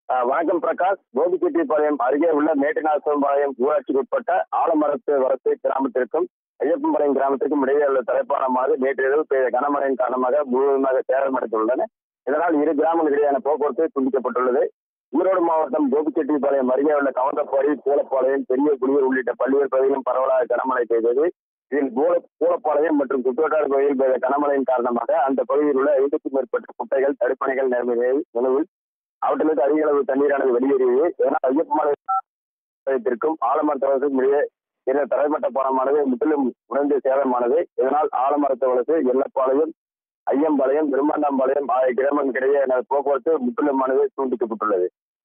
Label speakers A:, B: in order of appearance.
A: அஹ், வணக்கம் பிரகாஷ் கோபிச்செட்டிப்பாளையம் அருகே உள்ள மேட்டுநாசம்பாளையம் ஊராட்சிக்கு உட்பட்ட ஆலமரத்து வரத்து கிராமத்திற்கும் ஐயப்பம்பாளையம் கிராமத்திற்கும் இடையே உள்ள தலைப்பாலமானது நேற்று இரவு பெய்த கனமழையின் காரணமாக முழுவதுமாக சேதமடைந்துள்ளன இதனால் இரு கிராமங்களுக்கு இடையேயான போக்குவரத்து துண்டிக்கப்பட்டுள்ளது ஈரோடு மாவட்டம் கோபிச்செட்டிப்பாளையம் அருகே உள்ள கவந்தப்பாடி பூலப்பாளையம் பெரிய குடியூர் உள்ளிட்ட பல்வேறு பகுதிகளிலும் பரவலாக கனமழை பெய்தது இதில் பூல பூலப்பாளையம் மற்றும் குற்றோட்டார் பகுதியில் பெய்த கனமழையின் காரணமாக அந்த பகுதியில் உள்ள ஐந்துக்கும் மேற்பட்ட குட்டைகள் தடுப்பணைகள் நிரம்பியது நிலவில் அவற்றிலிருந்து அதிக அளவு தண்ணீரானது வெளியேறியது இதனால் ஐயப்பமலையத்திற்கும் ஆலமரத்தவரத்துக்கும் இடையே இருந்த தரைமட்ட பாலமானது முற்றிலும் உடைந்து சேதமானது இதனால் ஆலமரத்தவரத்து எல்லப்பாளையம் ஐயம்பாளையம் பெருமாண்டாம்பாளையம் ஆகிய கிராமங்களுக்கிடையே போக்குவரத்து முற்றிலுமானது துண்டிக்கப்பட்டுள்ளது